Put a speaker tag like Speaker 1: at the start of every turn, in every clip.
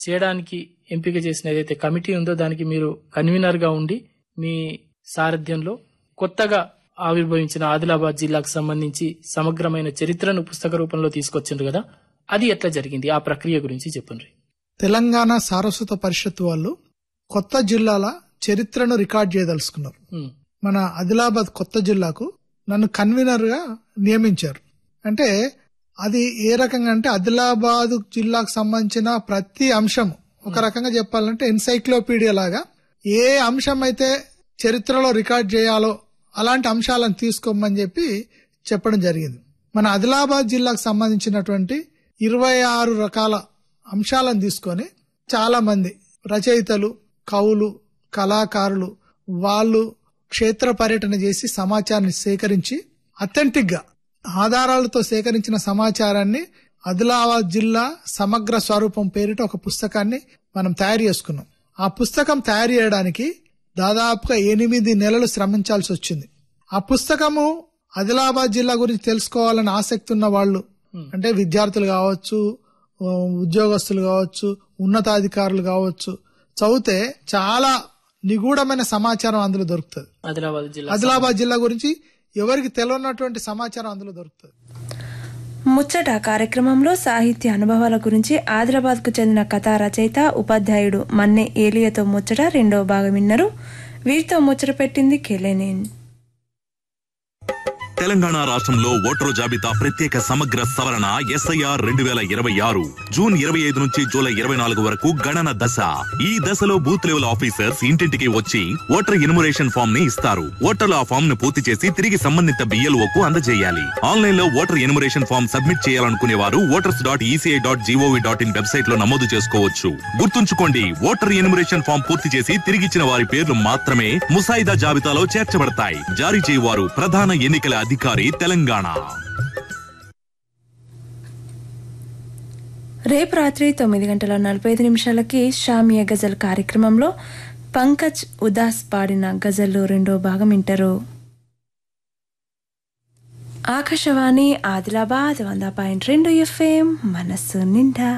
Speaker 1: చేయడానికి ఎంపిక చేసిన ఏదైతే కమిటీ ఉందో దానికి మీరు కన్వీనర్ గా ఉండి మీ సారథ్యంలో కొత్తగా ఆవిర్భవించిన ఆదిలాబాద్ జిల్లాకు సంబంధించి సమగ్రమైన చరిత్రను పుస్తక రూపంలో తీసుకొచ్చిండ్రు కదా అది ఎట్లా జరిగింది ఆ ప్రక్రియ గురించి చెప్పండి
Speaker 2: తెలంగాణ సారస్వత పరిషత్ వాళ్ళు కొత్త జిల్లాల చరిత్రను రికార్డ్ చేయదలుచుకున్నారు మన ఆదిలాబాద్ కొత్త జిల్లాకు నన్ను కన్వీనర్ గా నియమించారు అంటే అది ఏ రకంగా అంటే ఆదిలాబాద్ జిల్లాకు సంబంధించిన ప్రతి అంశం ఒక రకంగా చెప్పాలంటే ఎన్సైక్లోపీడియా లాగా ఏ అంశం అయితే చరిత్రలో రికార్డ్ చేయాలో అలాంటి అంశాలను తీసుకోమని చెప్పి చెప్పడం జరిగింది మన ఆదిలాబాద్ జిల్లాకు సంబంధించినటువంటి ఇరవై ఆరు రకాల అంశాలను తీసుకొని చాలా మంది రచయితలు కవులు కళాకారులు వాళ్ళు క్షేత్ర పర్యటన చేసి సమాచారాన్ని సేకరించి అథెంటిక్ గా ఆధారాలతో సేకరించిన సమాచారాన్ని ఆదిలాబాద్ జిల్లా సమగ్ర స్వరూపం పేరిట ఒక పుస్తకాన్ని మనం తయారు చేసుకున్నాం ఆ పుస్తకం తయారు చేయడానికి దాదాపుగా ఎనిమిది నెలలు శ్రమించాల్సి వచ్చింది ఆ పుస్తకము ఆదిలాబాద్ జిల్లా గురించి తెలుసుకోవాలని ఆసక్తి ఉన్న వాళ్ళు అంటే విద్యార్థులు కావచ్చు ఆ, ఉద్యోగస్తులు కావచ్చు ఉన్నతాధికారులు కావచ్చు చదివితే చాలా నిగూఢమైన సమాచారం అందులో దొరుకుతుంది
Speaker 1: ఆదిలాబాద్ జిల్లా
Speaker 2: ఆదిలాబాద్ జిల్లా గురించి ఎవరికి తెలియనటువంటి సమాచారం అందులో దొరుకుతుంది
Speaker 3: ముచ్చట కార్యక్రమంలో సాహిత్య అనుభవాల గురించి ఆదిలాబాద్కు చెందిన కథా రచయిత ఉపాధ్యాయుడు మన్నె ఏలియతో ముచ్చట రెండవ భాగం విన్నరు వీరితో ముచ్చట పెట్టింది కెలెనేన్
Speaker 4: తెలంగాణ రాష్ట్రంలో ఓటరు జాబితా ప్రత్యేక సమగ్ర సవరణ ఎస్ఐఆర్ రెండు వేల ఇరవై ఆరు జూన్ ఇరవై ఐదు నుంచి జూలై ఇరవై నాలుగు వరకు గణన దశ ఈ దశలో బూత్ లెవెల్ ఆఫీసర్స్ ఇంటింటికి వచ్చి ఓటర్ ఇనుమరేషన్ ఫామ్ ని ఇస్తారు ఓటర్లు ఆ ఫామ్ ను పూర్తి చేసి తిరిగి సంబంధిత బిఎల్ఓ కు అందజేయాలి ఆన్లైన్ లో ఓటర్ ఎనుమరేషన్ ఫామ్ సబ్మిట్ చేయాలనుకునే వారు voters dot ECI dot gov dot in website లో నమోదు చేసుకోవచ్చు గుర్తుంచుకోండి ఓటర్ ఎనుమరేషన్ ఫామ్ పూర్తి చేసి తిరిగిచ్చిన వారి పేర్లు మాత్రమే ముసాయిదా జాబితాలో చేర్చబడతాయి జారీ చేయవారు ప్రధాన ఎన్నికల అధికారి తెలంగాణ
Speaker 3: రేపు రాత్రి తొమ్మిది గంటల నలభై ఐదు నిమిషాలకి షామియా గజల్ కార్యక్రమంలో పంకజ్ ఉదాస్ పాడిన గజల్లో రెండో భాగం వింటారు ఆకాశవాణి ఆదిలాబాద్ వంద పాయింట్ రెండు ఎఫ్ఎం మనస్సు నిండా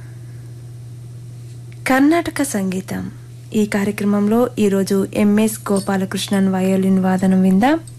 Speaker 3: కర్ణాటక సంగీతం ఈ కార్యక్రమంలో ఈరోజు ఎంఎస్ గోపాలకృష్ణన్ వయోలిన్ వాదనం విందాం